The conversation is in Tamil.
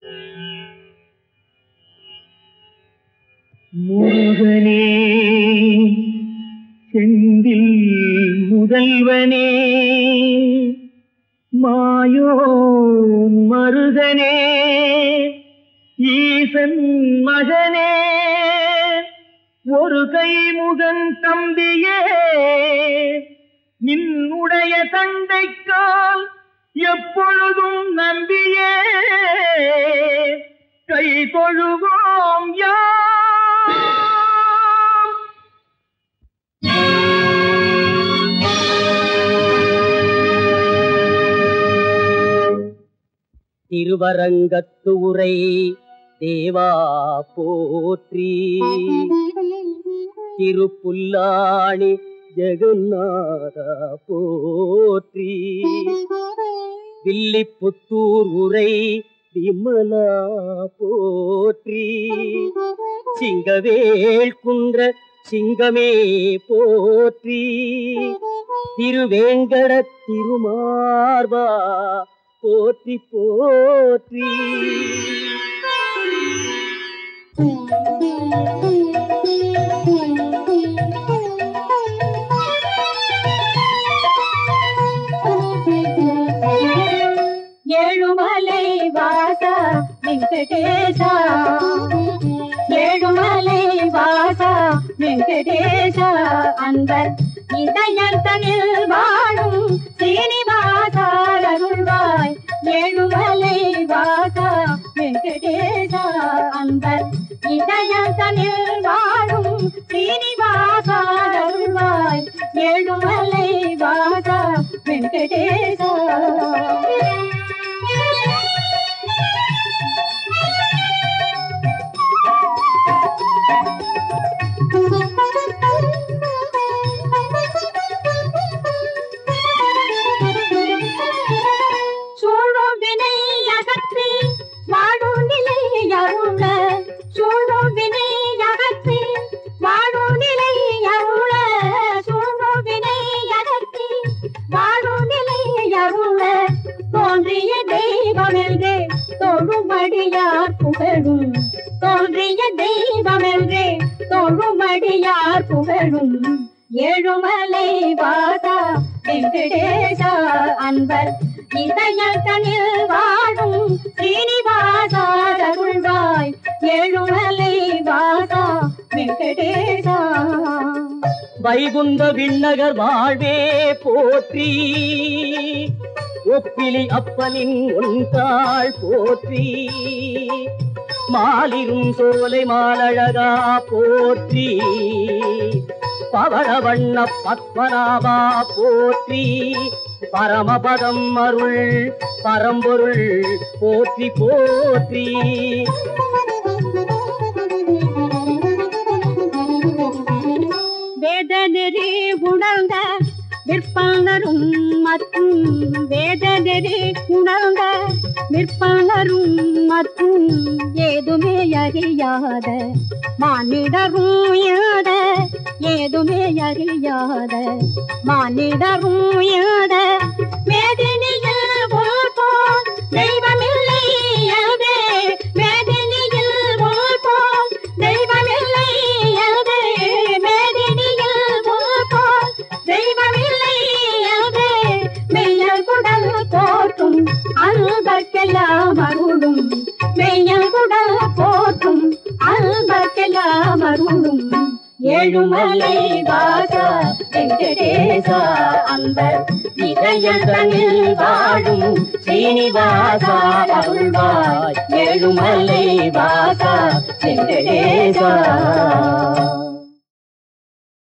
முருகனே செந்தில் முதல்வனே மாயோ மருகனே ஈசன் மகனே ஒரு கைமுகன் தம்பியே நின்னுடைய தண்டைக்கால் எப்பொழுதும் நம்பியே கை தொழுவோம் யாம் திருவரங்கத்து உரை தேவா போற்றி திருப்புல்லாணி ஜெகநாதா போற்றி வில்லிபுத்தூர் உரை விமலா போற்றி சிங்கவேல் குன்ற சிங்கமே போற்றி திருவேங்கட திருமார்பா போற்றி போற்றி ஏழுமலை வாச வெங்கடேச ஏழுமலை வாச வெங்கடேச அன்பர் இதயத்தனில் வாழும் சீனிவாச அருள்வாய் ஏழுமலை வாச வெங்கடேச அன்பர் இதயத்தனில் வாழும் சீனிவாச அருள்வாய் ஏழுமலை வாச வெங்கடேச சூழும் வினை அகற்றி வாழும் நிலை அருள சூழும் வினை அகற்றி வாழும் நிலை அருள சூழும் வினை அகற்றி வாழும் நிலை அருள தோன்றிய தெய்வமென்றே தொழுமடியார் புகழும் தோன்றிய தெய்வமென்றே தொழுமடியார் புகழும் ஏழுமலை வாசா வெங்கடேசா அன்பர் இதயத்தனில் வாழும் ஸ்ரீனிவாசா அருள்வாய் ஏழுமலை வாசா வெங்கடேசா வைகுந்த விண்ணகர் வாழ்வே போற்றி ஒப்பிலி அப்பனின் ஒன்றாள் போற்றி மாலிரும் சோலை மாலழகா போற்றி பவளவண்ண பத்மநாபா போற்றி பரமபதம் அருள் பரம்பொருள் போற்றி போற்றி வேதநெறி உணர்ந்த விற்பனரும் மற்றும் வேதநெறி உணர்ந்த விற்பனரும் மற்றும் ஏதுமே அறியாத மானிடரும் யாத ஏதுமே அறியாத மானிடரும் யாத வேதனையில் போல் தெய்வமில்லை அதே வேதனையில் போல் தெய்வமில்லை அதே வேதனையில் போல் தெய்வமில்லை அதே மெய்யல் குடல் போற்றும் அல்பர்க்கெல்லாம் அருளும் மெய்யல் குடல் போற்றும் அல்பர்க்கெல்லாம் அருளும் ஏழுமலை வாசா வெங்கடேசா அன்பர் இதயத்தனில் வாழும் ஸ்ரீனிவாசா அருள்வாய் ஏழுமலை வாசா வெங்கடேசா